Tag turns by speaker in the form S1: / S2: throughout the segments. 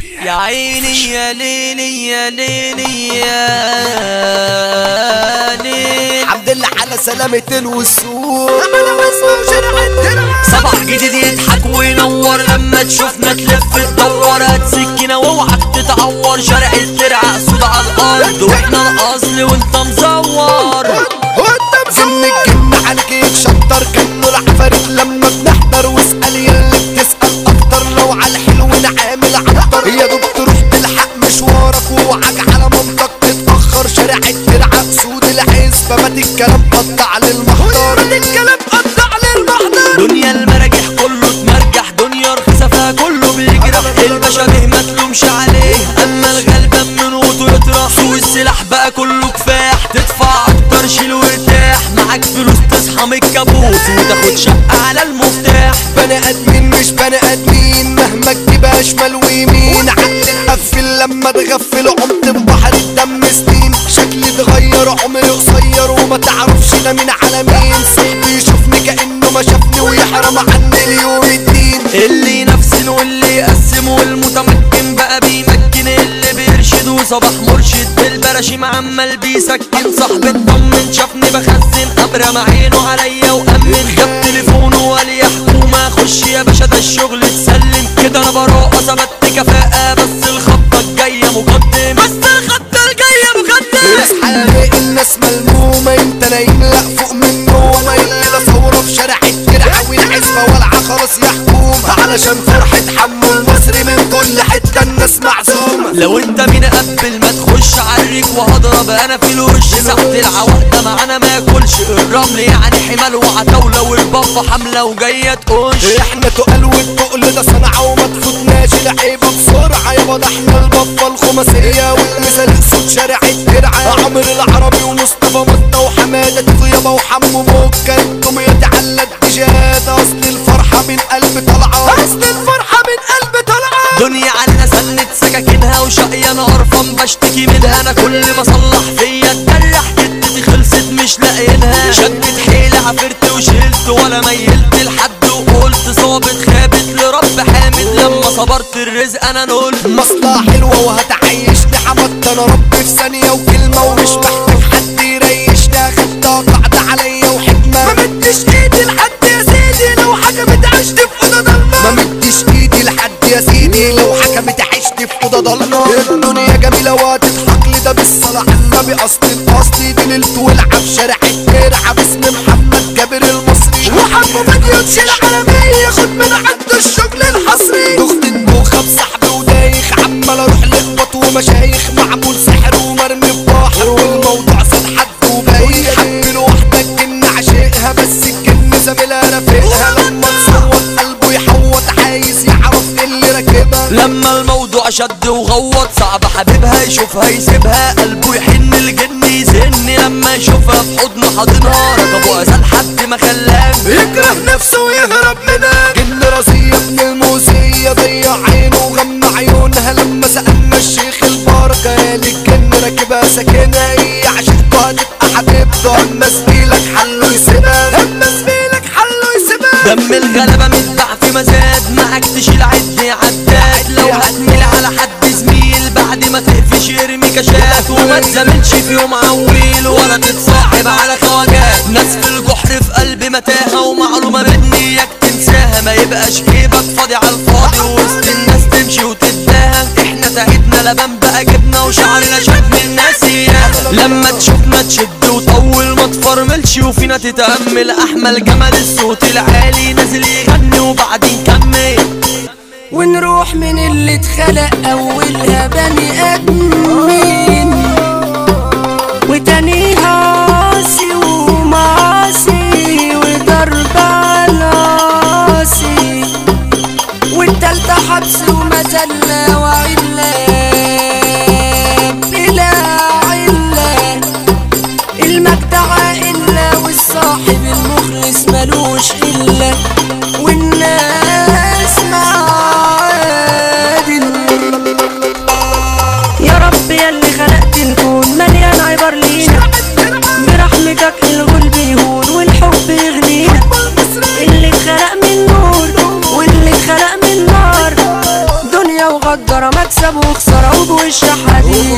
S1: يا عيني يا ليلي يا ليلي يا ليل
S2: الحمد لله على سلامة الوصول
S1: صباح جديد يضحك وينور لما تشوفنا تلف تدور هات سكينة واوعك تتعور شارع الترعة سود على الأرض واحنا الأصل وانت مزور
S2: زن الجن عليك يتشطر كانه العفاريت لما بنحضر واسأل يلي بتسأل أكتر لو على الحلو نعامل عنتر يا دوب تروح تلحق مشوارك ووعك على مامتك تتأخر شارع الترعة أسود العزبة مات الكلام قطع للمحضر مات الكلام قطع للمحضر
S1: دنيا المراجح كله اتمرجح دنيا رخيصة فيها كله بيجرح الباشا به ما تلومش عليه اما الغلبان من وطو يطرح سوق السلاح بقى كله كفاح تدفع اكتر شيل وارتاح معاك فلوس تصحى من الكابوس وتاخد شقة على المفتاح
S2: بني ادمين مش بني ادمين مهما تجيبها شمال ويمين عقل تقفل لما تغفل عمت ببحر الدم سنين شكلي اتغير عمري قصير وما تعرفش ده مين على مين صاحبي يشوفني كانه ما شافني ويحرم عني اليوم الدين
S1: اللي ينفسن واللي يقسم والمتمكن بقى بيمكن اللي بيرشد وصباح مرشد بالبراشيم عمال بيسكن صاحب اطمن شافني بخزن ابرم عينه عليا وامن جاب تليفونه وقال يا حكومه خش يا باشا ده الشغل اتسلم كده انا براءه ثبت كفاءه بس الخطه الجايه مقدم بس الخطه الجايه مقدم
S2: اصحى الاقي الناس ملمومة انت نايم لا فوق من النوم الليلة ثورة في شارع الترعة والعزبة والعة خلاص يا حكومة علشان فرحة حمو المصري من كل حتة الناس معزومة
S1: لو انت مين قبل ما تخش عريك وهضرب انا في الوش ساعة العوادة معانا ما ياكلش الرمل يعني حمال وعتاولة والبفة حملة وجاية تقش
S2: احنا تقال والتقل ده صنعة وما تفوتناش العيبة بسرعة يابا ده احنا البفة الخماسية والمثال صوت شارع الترعة عمرو العربي ومصطفى مطة وحمادة تيجوا يابا وحمو موكا انتم يتعلى التجاد اصل الفرحة من قلب طالعة اصل الفرحة من قلب طالعة
S1: دنيا على سنة سكاكينها وشقي انا قرفان بشتكي منها انا كل ما اصلح فيا اتجرح جدتي خلصت مش لاقينها شدت حيلي عفرت وشلت ولا ميلت لحد وقلت صابت خابت لرب حامد لما صبرت الرزق انا نقول
S2: مصلحة حلوة وهتعيشني حمدت انا ربي في ثانية وكلمة ومش محتاج حد يريشني اخدتها قاعدة عليا وحكمة ما مدش ايدي لحد يا سيدي لو حكمت عشت في اوضة ضلمة ما مدش ايدي لحد يا سيدي لو حكمت عشت في اوضة ضلمة الدنيا جميلة وهتضحك لي ده بالصلاة على النبي اصل الاصل دي ليلة والعب شارع الترعة باسم محمد جابر المصري وحمو مديوتش العالمية خد من عنده الشغل الحصري دخت الدوخة بصاحبي ودايخ عمال اروح لخبط ومشايخ معمول سحر ومرمي في بحر والموضوع صاد حد وبايخ حب واحدة الجن عشقها بس الجن زميلها رافقها لما تصوت قلبه يحوط عايز يعرف إيه اللي راكبها
S1: لما الموضوع شد وغوط صعب حبيبها يشوفها يسيبها قلبه يحن الجن يزن لما يشوفها في حضن حاضنها ركبه أسال لحد ما خلاه
S2: يكره نفسه ويهرب منها جن راسية ابن الموسية ضيع عينه وغمى عيونها لما سألنا الشيخ البركة يا الجن راكبها ساكنها هي عشقته هتبقى حبيبته اما زميلك حله يسيبها اما زميلك حله يسيبها
S1: دم الغلبة متبع في مزاد معاك تشيل عد عداد لو هتميل على حد زميل بعد ما تقفش ارمي كشات وما تزاملش في يوم عويل ولا تتصاحب على خواجات ناس في الجحر في قلب متاهة ومعلومة مني اياك تنساها ما يبقاش جيبك فاضي على الفاضي وسط الناس تمشي وتتباهى احنا تعبنا لبن بقى جبنا وشعرنا شد من الناس اياها لما تشوفنا تشد وطول ما تفرملش وفينا تتأمل احمل جمل الصوت العالي نازل يغني وبعدين كمل
S3: ونروح من اللي اتخلق اولها بني ادمين وتانيها عاصي ومعاصي وضرب على راسي والتالتة حبس ومذلة وعلة بلا علة المجدع إلا والصاحب المخلص ملوش إلا والناس معادن يا رب يا اللي خلقت الكون مليان عبر لينا برحمتك الغل بيهون والحب يغنينا اللي اتخلق من نور واللي اتخلق من نار دنيا وغدر وغدارة مكسب وخسارة وبوش حديد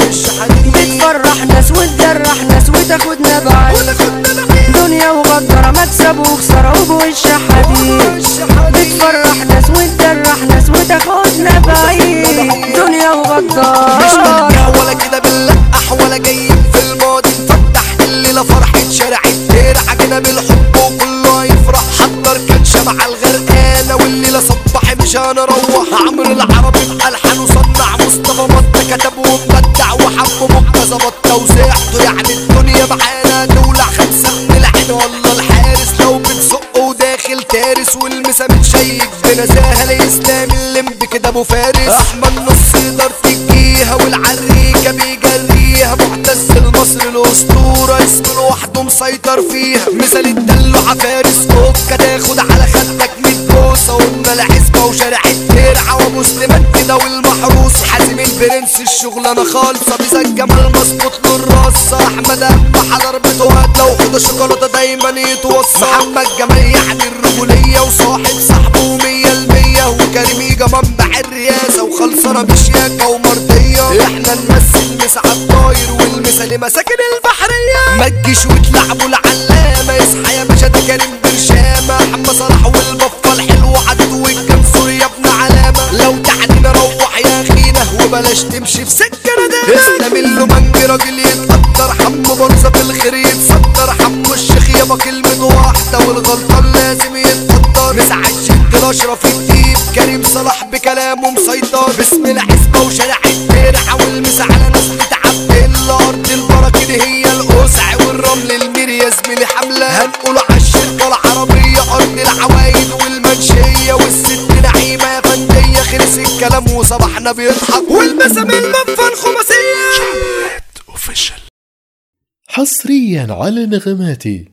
S3: بتفرح ناس وتجرح ناس وتاخدنا بعيد دنيا وغدارة مكسب وخسارة وبوش حديد بتفرح ناس وتجرح ناس وتاخدنا بعيد دنيا
S2: مش
S3: وغدارة
S2: بنبيع ولا كده بنلقح ولا جايين في الماضي نفتح الليلة فرحة شارع الدير عجنا بالحب وكله هيفرح حضر كاتشة مع الغرقانة والليلة صباحي مش هنروح عمرو العربي بألحان وصنع مصطفى مطة كتب ومبدع وحب مبتة ظبط توزيعته يعني الدنيا معانا دولة خمسة من العين والله الحارس لو بنسق وداخل تارس والمسا متشيك بنزاهة الإسلام اللمب كده أبو فارس أحمد نص يقدر تجيها والعريكة بيجريها معتز المصري الأسطورة اسمه لوحده مسيطر فيها مثال الدلوعة فارس أوكا تاخد على خدك ميت بوسة قلنا العزبة وشارع الترعة ومسلمان كده والمحروس حازم البرنس الشغلانة خالصة بيزا الجمال مظبوط له الرصة أحمد أبا حضر بتوهات لو خد شوكولاتة دايما يتوصى محمد جمال يعني الرجولية وصاحب صاحبه مية المية وكريم يجا منبع الرياسة وخلصانة بشياكة ومرضية احنا نمثل مسا الطاير والمسا لمساكن البحرية ما تجيش وتلعبوا العلامة اصحى يا باشا ده كريم برشامة محمد صلاح والبفة الحلو عدو الجنصور يا ابن علامة لو تعنينا روح يا اخينا وبلاش تمشي في سكة ندامة اسلام اللومنج راجل يتقدر حمو برزة في الخير يتصدر حمو الشيخ يابا كلمة واحدة والغلطان لازم يتقدر مسعى الجد الاشرف الديب كريم صلاح بكلامه مسيطر باسم الحسبة وشارع الترعة والمسا على ناس تتعب الارض البركة دي هي القسع والرمل المير يا زميلي حملة هنقول على الشركة العربية ارض العوايد والمنشية والست نعيمة يا فندية خلص الكلام وصباحنا بيضحك والمسا من المنفى الخماسية
S4: حصريا على نغماتي